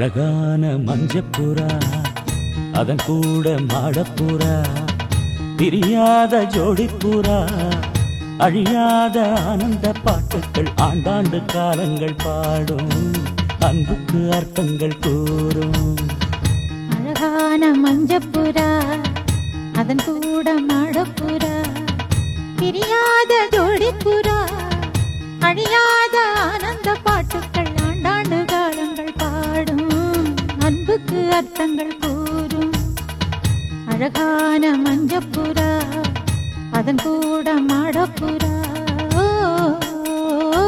அழகான மஞ்சப்புறா அதன் கூட மாடப்புறா பிரியாத ஜோடிப்புறா அழியாத ஆனந்த பாட்டுக்கள் ஆண்டாண்டு காலங்கள் பாடும் அன்புக்கு அர்த்தங்கள் கூறும் அழகான மஞ்சப்புறா அதன் கூட மாடப்புறா பிரியாத ஜோடிப்புறா அழியாத ஆனந்த பாட்டுக்கள் ஆண்டாண்டு காலங்கள் பாடும் அன்புக்கு அர்த்தங்கள் கூறும் அழகான மஞ்சப்புறா அதன் கூட மாடப்புறா ஓ, ஓ, ஓ.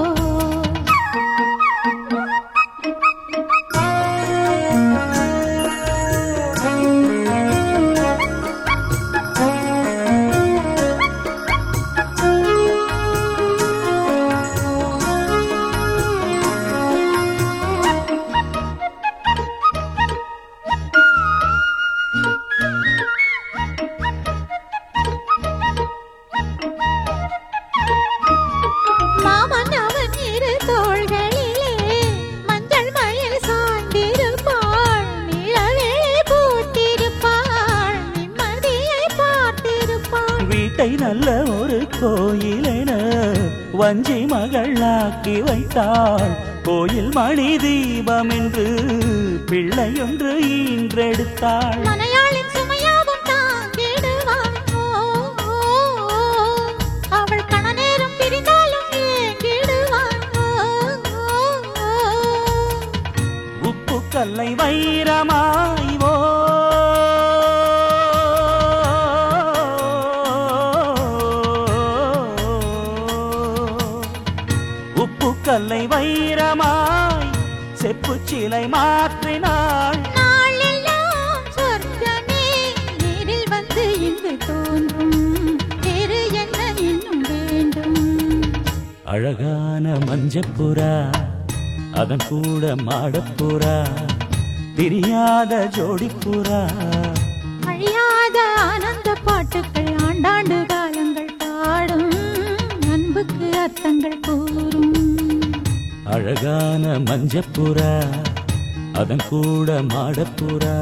மாமன் அவன் இரு தோள்களிலே மஞ்சள் மயில் சாய்ந்திருப்பாள் நிழலே பூத்திருப்பாள் நிம்மதியை பார்த்திருப்பாள் வீட்டை நல்ல ஒரு கோயிலென வஞ்சி மகளாக்கி வைத்தாள் கோயில் மணி தீபம் என்று பிள்ளையொன்று ஈன்றெடுத்தாள் மலையாளின் சுமையாவும் தாங்கிடுவாள் ஓ, ஓ, ஓ. அவள் கணநேரம் பிரிந்தாலும் ஏங்கிடுவாள் ஓ, ஓ, ஓ. உப்பு கல்லை வைரமாய் ஓ உப்பு கல்லை வைரமாய் செப்பு சிலை மாற்றினாள் நாளெல்லாம் சொர்க்கமே நேரில் வந்து இங்கு தோன்றும் வேறு என்ன இன்னும் வேண்டும் அழகான மஞ்சப்புறா அதன் கூட மாடப்புறா பிரியாத ஜோடிப்புறா அழியாத ஆனந்த பாட்டுக்கள் ஆண்டாண்டு காலங்கள் பாடும் அன்புக்கு அர்த்தங்கள் கூறும் அழகான மஞ்சப்புறா அதன் கூட மாடப்புறா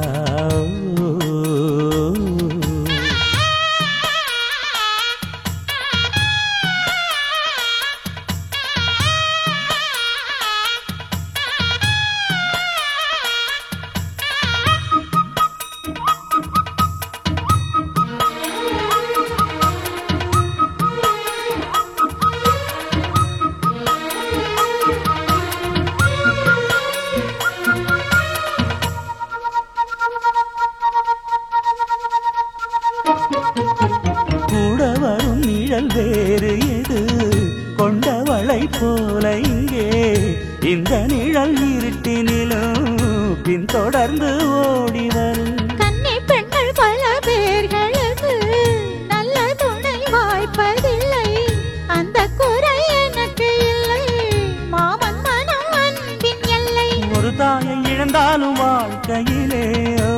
கூட வரும் நிழல் வேறு எது கொண்டவளை போல இங்கே இந்த நிழல் இருட்டினிலும் பின்தொடர்ந்து ஓடி வரும் கன்னி பெண்கள் பல பேர்களுக்கு நல்ல துணை வாய்ப்பதில்லை அந்த குறை எனக்கு இல்லை மாமன் மனம் அன்பின் எல்லை ஒரு தாயை இழந்தாலும் வாழ்க்கையிலே ஓ,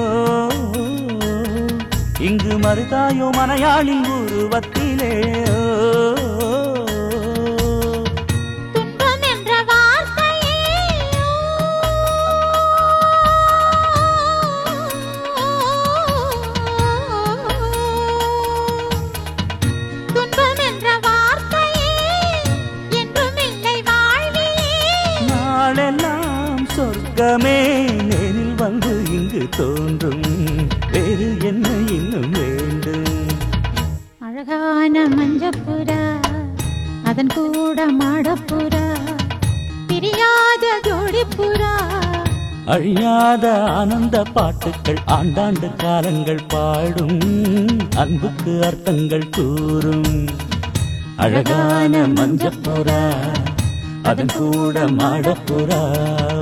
இங்கு மறுதாயோ மனையாளின் உருவத்திலே ஓ, துன்பம் என்ற வார்த்தையே துன்பம் என்ற வார்த்தையே என்றும் இல்லை வாழ்விலே நாளெல்லாம் சொர்க்கமே நேரில் வந்து இங்கு தோன்றும் வேறு என்ன இன்னும் வேண்டும் அழகான மஞ்சப்புறா அதன் கூட மாடப்புறா பிரியாத ஜோடிப்புறா அழியாத ஆனந்த பாட்டுக்கள் ஆண்டாண்டு காலங்கள் பாடும் அன்புக்கு அர்த்தங்கள் கூறும் அழகான மஞ்சப்புறா அதன் கூட மாடப்புறா